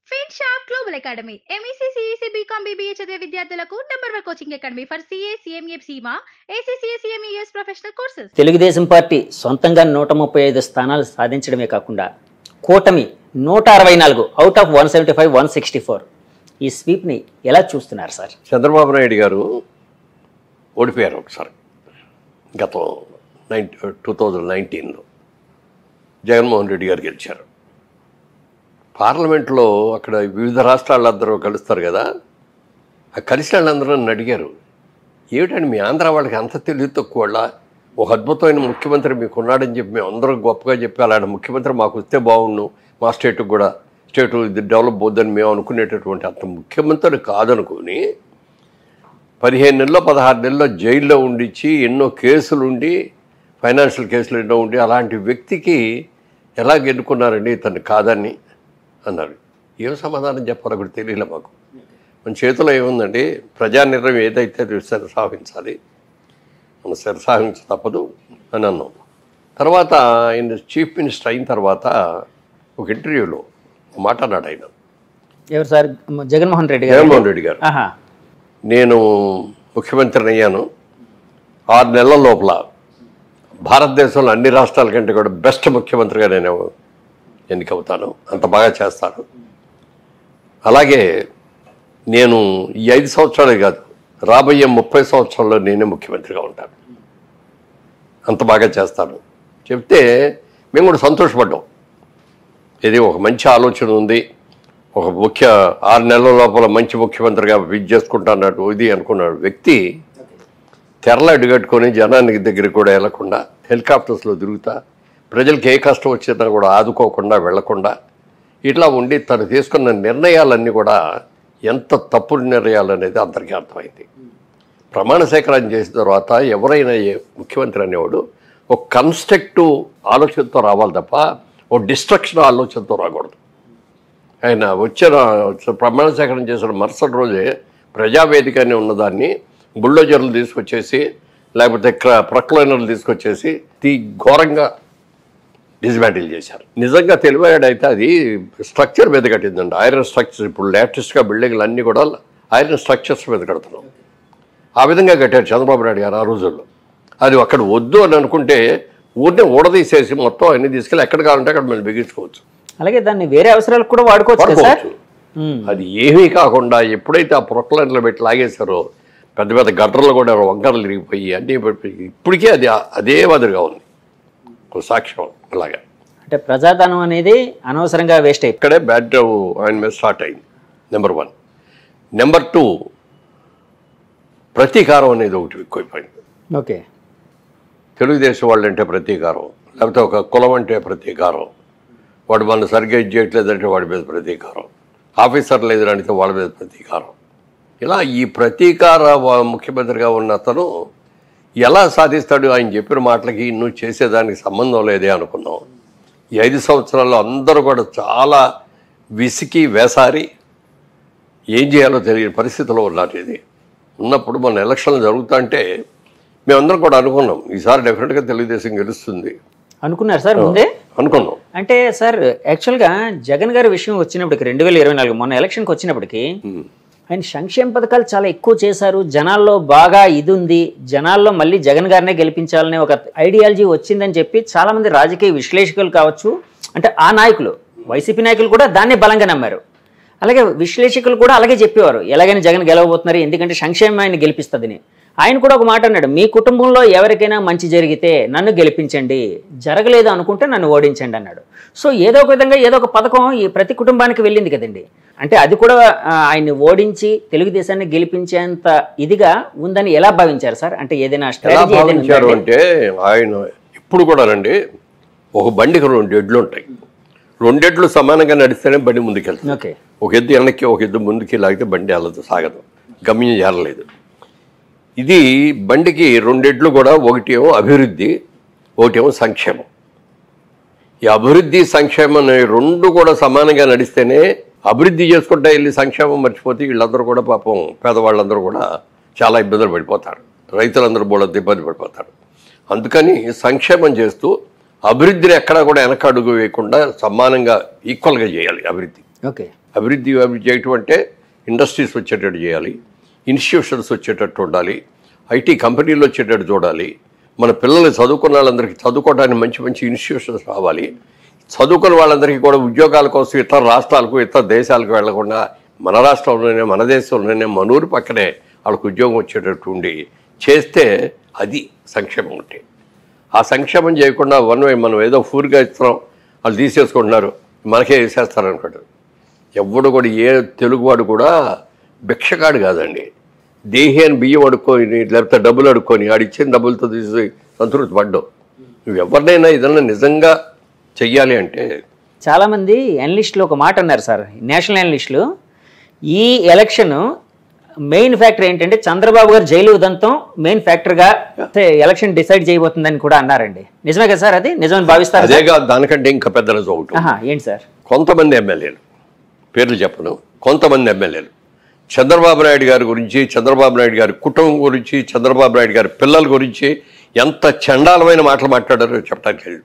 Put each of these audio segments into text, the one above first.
ఫిన్ shop global academy MEC CEC BCom BBA చదివే విద్యార్థులకు number one coaching academy for CA CMA CIMA ACCA CMES professional courses Telugu Desam party సొంతంగా నూట ముప్పై ఐదు స్థానాలు సాధించడమే కాకుండా కూటమి నూట అరవై నాలుగు out of one seventy five one sixty four ఈ స్వీప్ని ఎలా చూస్తున్నారు సార్ చంద్రబాబు నాయుడు గారు ఓడిపోయారు ఒకసారి గతం నైన్ టూ థౌజండ్ నైన్టీన్లో జగన్మోహన్ రెడ్డి గారు గెలిచారు పార్లమెంట్లో అక్కడ వివిధ రాష్ట్రాలందరూ కలుస్తారు కదా ఆ కలిసిన వాళ్ళందరూ నన్ను అడిగారు ఏమిటండి మీ ఆంధ్ర వాళ్ళకి అంత తెలివి తక్కువ వాళ్ళ? ఒక అద్భుతమైన ముఖ్యమంత్రి మీకు ఉన్నాడని చెప్పి మేము అందరం గొప్పగా చెప్పి అలాంటి ముఖ్యమంత్రి మాకు వస్తే బాగుండు మా స్టేట్కి కూడా స్టేట్ ఇది డెవలప్ అవుద్దని మేము అనుకునేటటువంటి అంత ముఖ్యమంత్రి కాదనుకుని పదిహేను నెలలో పదహారు నెలల్లో జైల్లో ఉండిచ్చి ఎన్నో కేసులు ఉండి ఫైనాన్షియల్ కేసులు ఎన్నో ఉండి అలాంటి వ్యక్తికి ఎలా ఎన్నుకున్నారండి ఇతను కాదని అన్నారు ఏం సమాధానం చెప్పాలో కూడా తెలియలే మాకు మన చేతిలో ఏముందండి ప్రజా నిర్ణయం ఏదైతే అది శిరసాహించాలి మనం శిరసాహించ తప్పదు అని అన్నాం తర్వాత ఆయన చీఫ్ మినిస్టర్ అయిన తర్వాత ఒక ఇంటర్వ్యూలో ఒక మాట అన్నాడు ఆయన ఎవరు సార్ జగన్మోహన్ రెడ్డి గారు జగన్మోహన్ రెడ్డి గారు ఆహా నేను ముఖ్యమంత్రిని అయ్యాను ఆరు నెలల లోపల భారతదేశంలో అన్ని రాష్ట్రాల కంటే కూడా బెస్ట్ ముఖ్యమంత్రిగా నేను ఎన్నికవుతాను అంత బాగా చేస్తాను అలాగే నేను ఈ ఐదు సంవత్సరాలే కాదు రాబోయే ముప్పై సంవత్సరాల్లో నేనే ముఖ్యమంత్రిగా ఉంటాను అంత బాగా చేస్తాను చెప్తే మేము కూడా సంతోషపడ్డాం ఇది ఒక మంచి ఆలోచన ఉంది ఒక ముఖ్య ఆరు నెలల లోపల మంచి ముఖ్యమంత్రిగా విజ్ చేసుకుంటాన్నట్టు ఇది అనుకున్నాడు వ్యక్తి తెరలు అడ్డుకట్టుకొని జనానికి దగ్గరికి కూడా వెళ్లకుండా హెలికాప్టర్స్లో తిరుగుతా ప్రజలకు ఏ కష్టం వచ్చినా కూడా ఆదుకోకుండా వెళ్లకుండా ఇట్లా ఉండి తను తీసుకున్న నిర్ణయాలన్నీ కూడా ఎంత తప్పుడు నిర్ణయాలు అనేది అందరికీ అర్థమైంది ప్రమాణ సేకరణ చేసిన తర్వాత ఎవరైనా ఏ- ముఖ్యమంత్రి అనేవాడు ఒక కన్స్ట్రక్టివ్ ఆలోచనతో రావాలి తప్ప ఒక డిస్ట్రక్షన్ ఆలోచనతో రాకూడదు ఆయన వచ్చిన ప్రమాణ సేకరణ చేసిన మరుసటి రోజే ప్రజావేదిక అని ఉన్నదాన్ని బుల్డోజర్లు తీసుకొచ్చేసి లేకపోతే క్ర- ప్రక్లైనర్లు తీసుకొచ్చేసి తీ ఘోరంగా డిస్మాంటిల్ చేశారు నిజంగా తెలివాడైతే అది స్ట్రక్చర్ మీద కట్టిందండి ఐరన్ స్ట్రక్చర్ ఇప్పుడు లేటెస్ట్గా బిల్డింగ్లు అన్నీ కూడా ఐరన్ స్ట్రక్చర్స్ మీద కడుతున్నాం ఆ విధంగా కట్టారు చంద్రబాబు నాయుడు గారు ఆ రోజుల్లో అది అక్కడ వద్దు అని అనుకుంటే ఊరినే ఊడదీసేసి మొత్తం అన్ని తీసుకెళ్ళి ఎక్కడ కావాలంటే అక్కడ మనం బిగించుకోవచ్చు అలాగే దాన్ని వేరే అవసరాలకు కూడా వాడుకోవచ్చు కదా సార్ వాడుకోవచ్చు అది ఏమీ కాకుండా ఎప్పుడైతే ఆ ప్రొక్లైన్లో పెట్టి లాగేశారో పెద్ద పెద్ద గడ్డర్లు కూడా వంకరలు తిరిగిపోయి అన్నీ పడిపోయి ఇప్పటికే అది అదే మాదిరిగా ఉంది ఒక సాక్ష్యం అలాగా అంటే ప్రజాధనం అనేది అనవసరంగా వేస్ట్ అయిపోయింది ఇక్కడే బ్యాడ్ ఆయన మీద స్టార్ట్ అయింది నెంబర్ వన్ నెంబర్ టూ ప్రతీకారం అనేది ఒకటి ఎక్కువైపోయింది ఓకే తెలుగుదేశం వాళ్ళు అంటే ప్రతీకారం లేకపోతే ఒక కులం అంటే ప్రతీకారం వాడు మన సరిగ్గా ఇది చేయట్లేదంటే వాడి మీద ప్రతీకారం ఆఫీసర్లు ఎదురంటే వాళ్ళ మీద ప్రతీకారం ఇలా ఈ ప్రతీకార వా- ముఖ్యమంత్రిగా ఉన్న అతను ఎలా సాధిస్తాడు ఆయన చెప్పిన మాటలకి నువ్వు చేసేదానికి సంబంధం లేదే అనుకున్నాం ఈ ఐదు సంవత్సరాల్లో అందరూ కూడా చాలా విసికి వేసారి ఏం చేయాలో తెలియని పరిస్థితిలో ఉన్నారు ఇది ఉన్నప్పుడు మన ఎలక్షన్లు జరుగుతుంటే మేమందరం కూడా అనుకున్నాం ఈసారి డెఫినెట్గా తెలుగుదేశం గెలుస్తుంది అనుకున్నారు సార్ ముందే అనుకున్నాం అంటే సార్ యాక్చువల్గా జగన్ గారి విషయం వచ్చినప్పటికి రెండు వేల ఇరవై నాలుగు మొన్న ఎలక్షన్కి వచ్చినప్పటికి ఉమ్. ఆయన సంక్షేమ పథకాలు చాలా ఎక్కువ చేశారు జనాల్లో బాగా ఇది ఉంది జనాల్లో మళ్ళీ జగన్ గారినే గెలిపించాలనే ఒక ఐడియాలజీ వచ్చిందని చెప్పి చాలా మంది రాజకీయ విశ్లేషకులు కావచ్చు అంటే ఆ నాయకులు వైసీపీ నాయకులు కూడా దాన్నే బలంగా నమ్మారు అలాగే విశ్లేషకులు కూడా అలాగే చెప్పేవారు ఎలాగైనా జగన్ గెలవబోతున్నారు ఎందుకంటే సంక్షేమం ఆయన గెలిపిస్తుందని ఆయన కూడా ఒక మాట అన్నాడు మీ కుటుంబంలో ఎవరికైనా మంచి జరిగితే నన్ను గెలిపించండి జరగలేదు అనుకుంటే నన్ను ఓడించండి అన్నాడు సో ఏదో ఒక విధంగా ఏదో ఒక పథకం ఈ ప్రతి కుటుంబానికి వెళ్ళింది కదండి అంటే అది కూడా ఆ, ఆయన్ని ఓడించి తెలుగుదేశాన్ని గెలిపించేంత ఇదిగా ఉందని ఎలా భావించారు సార్ అంటే ఏదైనా ఎలా స్ట్రాటజీ ఏదైనా భావించారు ఉందా అండి? అంటే ఆయన ఇప్పుడు కూడానండి ఒక బండికి రెండు ఎడ్లు ఉంటాయి రెండెడ్లు సమానంగా నడిస్తేనే బండి ముందుకెళ్తుంది ఓకే ఒక ఎద్దు వెనక్కి ఒక ఎద్దు ముందుకి లాగితే బండి వెళ్ళదు సాగదు గమ్యం చేరలేదు ఇది బండికి రెండెడ్లు కూడా ఒకటి ఏమో అభివృద్ధి ఒకటేమో సంక్షేమం ఈ అభివృద్ధి సంక్షేమం అనే రెండు కూడా సమానంగా నడిస్తేనే అభివృద్ధి చేసుకుంటా వెళ్ళి సంక్షేమం మర్చిపోతే వీళ్ళందరూ కూడా పాపం పేదవాళ్ళందరూ కూడా చాలా ఇబ్బందులు పడిపోతారు రైతులందరూ బోళ్ళ ఇబ్బంది పడిపోతారు అందుకని సంక్షేమం చేస్తూ అభివృద్ధిని ఎక్కడా కూడా వెనక అడుగు వేయకుండా సమానంగా ఈక్వల్గా చేయాలి అభివృద్ధి ఓకే అభివృద్ధి అభివృద్ధి చేయటం అంటే ఇండస్ట్రీస్ వచ్చేటట్టు చేయాలి ఇన్స్టిట్యూషన్స్ వచ్చేటట్టు ఉండాలి ఐటీ కంపెనీలు వచ్చేటట్టు చూడాలి మన పిల్లలు చదువుకున్న వాళ్ళందరికీ చదువుకోవడానికి మంచి మంచి ఇన్స్టిట్యూషన్స్ రావాలి చదువుకున్న వాళ్ళందరికీ కూడా ఉద్యోగాల కోసం ఇతర రాష్ట్రాలకు ఇతర దేశాలకు వెళ్లకుండా మన రాష్ట్రంలోనే మన దేశంలోనే మన ఊరి పక్కనే వాళ్ళకు ఉద్యోగం వచ్చేటట్టు ఉండి చేస్తే అది సంక్షేమం ఉంటే ఆ సంక్షేమం చేయకుండా వన్ వే మనం ఏదో ఫూర్గా ఇస్తున్నాం వాళ్ళు తీసేసుకుంటున్నారు మనకే వేసేస్తారు అనుకోండి ఎవడు కూడా ఏ తెలుగువాడు కూడా భిక్షగాడు కాదండి దేహి అని బియ్యం అడుక్కొని లేకపోతే డబ్బులు అడుక్కొని ఆడు ఇచ్చిన డబ్బులతో తీసి సంతృప్తి పడ్డావు నువ్వు ఎవరినైనా ఏదన్నా నిజంగా చెయ్యాలి అంటే చాలామంది ఎనలిస్టులు ఒక మాట అన్నారు సార్ నేషనల్ ఎనలిస్టులు ఈ ఎలక్షన్ మెయిన్ ఫ్యాక్టర్ ఏంటంటే చంద్రబాబు గారు జైలు ఉదంతం మెయిన్ ఫ్యాక్టర్గా ఎలక్షన్ డిసైడ్ చేయబోతుందని కూడా అన్నారండి నిజమే కదా సార్ అది నిజమని భావిస్తారు అదే కాదు దానికంటే ఇంకా పెద్ద రిజల్ట్ ఒకటి ఆహా, ఏంటి సార్ కొంతమంది ఎమ్మెల్యేలు పేర్లు చెప్పను కొంతమంది ఎమ్మెల్యేలు చంద్రబాబు నాయుడు గారి గురించి చంద్రబాబు నాయుడు గారి కుటుంబం గురించి చంద్రబాబు నాయుడు గారి పిల్లల గురించి ఎంత చండాలమైన మాటలు మాట్లాడారో చెప్పడానికి లేదు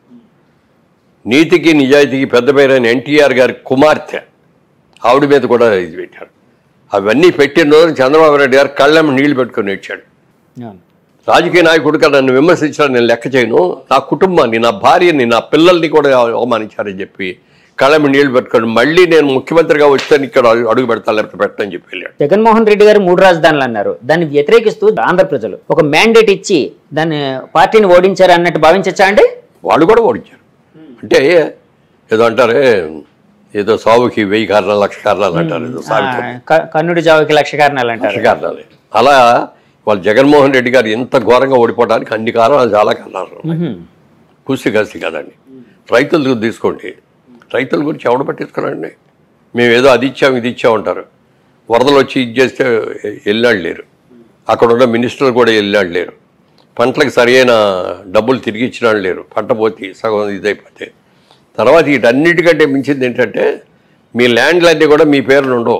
నీతికి నిజాయితీకి పెద్ద పేరైన ఎన్టీఆర్ గారి కుమార్తె ఆవిడ మీద కూడా ఇది పెట్టారు అవన్నీ పెట్టిన రోజు చంద్రబాబు నాయుడు గారు కళ్ళెమ్మ నీళ్లు పెట్టుకొని ఇచ్చాడు అవును. రాజకీయ నాయకుడిగా నన్ను విమర్శించడం నేను లెక్క చేయను నా కుటుంబాన్ని నా భార్యని నా పిల్లల్ని కూడా అవమానించారని చెప్పి కళ్ళమి నీళ్లు పెట్టుకొని మళ్ళీ నేను ముఖ్యమంత్రిగా వస్తే ఇక్కడ అడుగు పెడతా లేకపోతే పెట్టని చెప్పి వెళ్ళాడు జగన్మోహన్ రెడ్డి గారు మూడు రాజధానులు అన్నారు దాన్ని వ్యతిరేకిస్తూ ఆంధ్ర ప్రజలు ఒక మ్యాండేట్ ఇచ్చి దాన్ని పార్టీని ఓడించారు అన్నట్టు భావించచ్చా అండి వాళ్ళు కూడా ఓడించారు అంటే ఏదో అంటారే ఏదో సావుకి వెయ్యి కారణాలు లక్ష కారణాలు అంటారు ఏదో సాగుతుంది ఆ, క- కన్నుడి జావుకి లక్ష కారణాలు అంటారు లక్ష కారణాలు అలా వాళ్ళు జగన్మోహన్ రెడ్డి గారు ఎంత ఘోరంగా ఓడిపోవడానికి అన్ని కారణాలు చాలా కారణాలు ఉన్నాయి. మ్మ్. కూసి కాసి కాదండి రైతులు తీసుకోండి రైతుల గురించి ఎవడు పట్టించుకోరండి మేము ఏదో అది ఇచ్చాం ఇది ఇచ్చాం అంటారు వరదలు వచ్చి ఇది చేస్తే వెళ్ళాడు లేరు అక్కడ ఉన్న మినిస్టర్లు కూడా వెళ్ళాడు లేరు పంటలకు సరైన డబ్బులు తిరిగి ఇచ్చినాడు లేరు పంట పోతే సగం ఇదైపోతే తర్వాత వీటన్నిటికంటే మించింది ఏంటంటే మీ ల్యాండ్లన్నీ కూడా మీ పేర్లు ఉండవు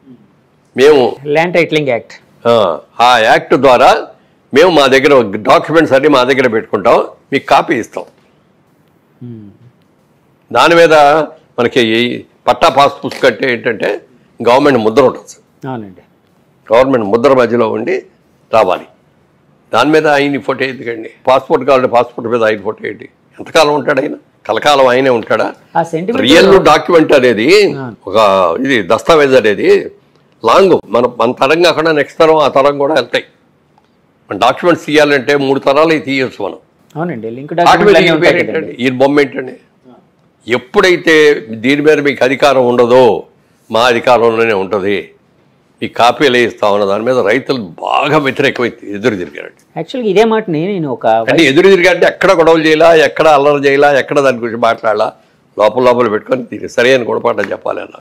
మేము ల్యాండ్ టైటిలింగ్ యాక్ట్ ఆ, ఆ యాక్ట్ ద్వారా మేము మా దగ్గర డాక్యుమెంట్స్ అన్ని మా దగ్గర పెట్టుకుంటాం మీకు కాపీ ఇస్తాం దాని మీద మనకి ఈ పట్టా పాస్ పుస్తకం అంటే ఏంటంటే గవర్నమెంట్ ముద్ర ఉంటుంది సార్. అవునండి గవర్నమెంట్ ముద్ర మధ్యలో ఉండి రావాలి దాని మీద ఆయన ఫోటో ఎందుకండి పాస్పోర్ట్ కావాలంటే పాస్పోర్ట్ మీద ఆయన ఫోటో ఏంటి ఎంతకాలం ఉంటాడు ఆయన కలకాలం ఆయనే ఉంటాడా ఆ సెంటిమెంట్ రియల్ డాక్యుమెంట్ అనేది ఒక ఇది దస్తావేజ్ అనేది లాంగ్ మన మన తరం కాకుండా నెక్స్ట్ తరం ఆ తరం కూడా వెళ్తాయి మన డాక్యుమెంట్స్ తీయాలంటే మూడు తరాలు తీయచ్చు మనం అవునండి లింక్ వాటి మీద డాక్యుమెంట్ ఈ పేరు ఏంటండి? ఈ బొమ్మ ఏంటండి ఎప్పుడైతే దీని మీద మీకు అధికారం ఉండదో మా అధికారంలోనే ఉంటుంది ఈ కాపీలు ఇస్తా ఉన్న దాని మీద రైతులు బాగా వ్యతిరేకమై ఎదురు తిరిగారండి యాక్చువల్గా ఇదే మాటని నేను ఒక అంటే ఎదురు తిరిగారంటే ఎక్కడ గొడవలు చేయాలా ఎక్కడ అల్లరి చేయాలా ఎక్కడ దాని గురించి మాట్లాడాలా లోపల లోపల పెట్టుకొని దీనికి సరైన గుణపాఠం చెప్పాలి అన్న